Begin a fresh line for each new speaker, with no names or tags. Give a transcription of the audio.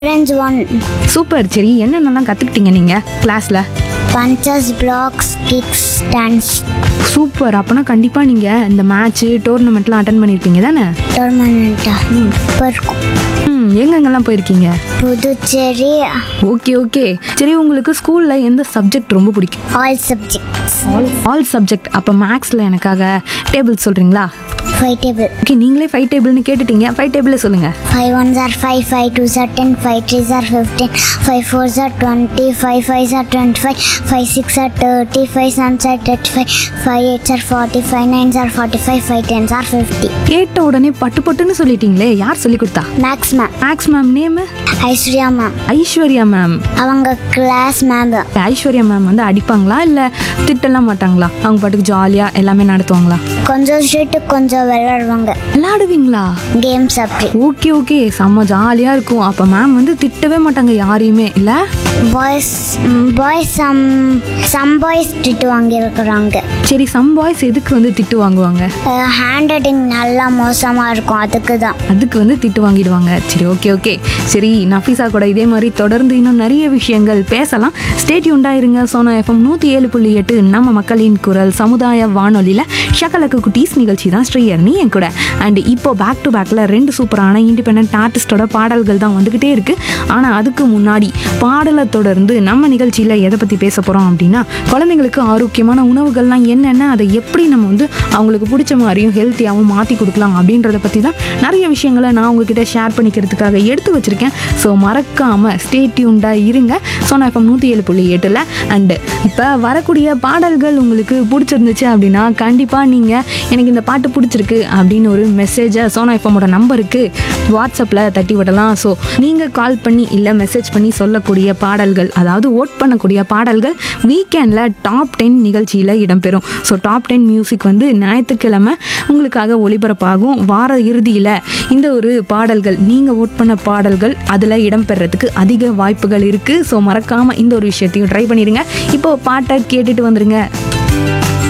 Friends one.
Super சரி என்னென்னலாம் கற்றுக்கிட்டீங்க நீங்கள் கிளாஸில்
Punches, blocks, kicks, dance.
Super அப்போனா கண்டிப்பாக நீங்கள் இந்த மேட்ச்சு டோர்னமெண்ட்லாம் அட்டன் பண்ணியிருப்பீங்க தானே
Tournament. இப்போ இருக்கும்
ம் எங்கெங்கெல்லாம் போயிருக்கீங்க
புதுச்சேரி
ஓகே ஓகே சரி உங்களுக்கு ஸ்கூலில் எந்த சப்ஜெக்ட் ரொம்ப பிடிக்கும்
ஆல் சப்ஜெக்ட்ஸ்
ஆல் சப்ஜெக்ட் அப்போ மேக்ஸில் எனக்காக டேபிள் சொல்கிறீங்களா
ஃபைவ் டேபிள்
ஓகே நீங்களே ஃபைவ் டேபிள்னு கேட்டுட்டீங்க ஃபைவ் டேபிளே சொல்லுங்கள்
five ones are five five twos are ten five threes are fifteen five fours are twenty five fives are twenty five five six are thirty five sevens are thirty five five eights are forty five nines are forty five five tens are fifty
கேட்ட உடனே பட்டு பட்டுன்னு சொல்லிட்டீங்களே யார் சொல்லி கொடுத்தா
maths ma'am
maths ma'am name
Aishwarya ma'am
Aishwarya ma'am
அவங்க class ma'am
Aishwarya ma'am வந்து அடிப்பாங்களா இல்லை திட்டலாம் மாட்டாங்களா அவங்க பாட்டுக்கு ஜாலியாக எல்லாமே நடத்துவாங்களா
கொஞ்சம் ஸ்ட்ரிக்ட் கொஞ்சம் விளையாடுவாங்க
விளாடுவீங்களா
கேம்ஸ் அப்படி
ஓகே ஓகே செம்ம ஜாலியாக இருக்கும் அப்போ மேம் வந்து திட்டவே மாட்டாங்க யாரையுமே இல்லை
boys boys some some boys திட்டு வாங்கியிருக்கிறாங்க
சரி சம் பாய்ஸ் எதுக்கு வந்து திட்டு வாங்குவாங்க
ஹேண்ட் ரைட்டிங் நல்லா மோசமாக இருக்கும் அதுக்கு தான்
அதுக்கு வந்து திட்டு வாங்கிடுவாங்க சரி ஓகே ஓகே சரி நஃபீஸா கூட இதே மாதிரி தொடர்ந்து இன்னும் நிறைய விஷயங்கள் பேசலாம் ஸ்டேட்யூண்டாக இருங்க சோனா எஃப்எம் நூற்றி ஏழு புள்ளி எட்டு நம்ம மக்களின் குரல் சமுதாய வானொலியில் ஷக்கலக்கு குட்டீஸ் நிகழ்ச்சி தான் ஸ்ரீயர்னி என் கூட அண்ட் இப்போ பேக் டு பேக்கில் ரெண்டு சூப்பரான இண்டிபெண்ட் ஆர்டிஸ்டோட பாடல்கள் தான் வந்துக்கிட்டே இருக்குது ஆனால் அதுக்கு முன்னாடி பாடலை தொடர்ந்து நம்ம நிகழ்ச்சியில் எதை பற்றி பேச போகிறோம் அப்படின்னா குழந்தைங்களுக்கு ஆரோக்கியமான உணவுகள்லாம் என்னென்ன அதை எப்படி நம்ம வந்து அவங்களுக்கு பிடிச்ச மாதிரியும் ஹெல்த்தியாகவும் மாற்றி கொடுக்கலாம் அப்படின்றத பற்றி தான் நிறைய விஷயங்களை நான் உங்ககிட்ட ஷேர் பண்ணிக்கிறதுக்காக எடுத்து வச்சுருக்கேன் ஸோ மறக்காமல் ஸ்டே டியூண்டாக இருங்க சோனா எஃப்எம் நூற்றி ஏழு புள்ளி எட்டில் அண்டு இப்போ வரக்கூடிய பாடல்கள் உங்களுக்கு பிடிச்சிருந்துச்சு அப்படின்னா கண்டிப்பாக நீங்கள் எனக்கு இந்த பாட்டு பிடிச்சிருக்கு அப்படின்னு ஒரு மெசேஜை சோனா எஃப்எம்மோட நம்பருக்கு வாட்ஸ்அப்பில் தட்டி விடலாம் ஸோ நீங்கள் கால் பண்ணி இல்லை மெசேஜ் பண்ணி சொல்லக்கூடிய பாடல்கள் அதாவது ஓட் பண்ணக்கூடிய பாடல்கள் வீக்கெண்டில் டாப் டென் நிகழ்ச்சியில் இடம்பெறும் ஸோ டாப் டென் மியூசிக் வந்து ஞாயிற்றுக்கிழமை உங்களுக்காக ஒளிபரப்பாகும் வார இறுதியில் இந்த ஒரு பாடல்கள் நீங்கள் ஓட் பண்ண பாடல்கள் அதில் இடம்பெறதுக்கு அதிக வாய்ப்புகள் இருக்குது ஸோ மறக்காமல் இந்த ஒரு விஷயத்தையும் ட்ரை பண்ணிடுங்க இப்போ பாட்டை கேட்டுட்டு வந்துருங்க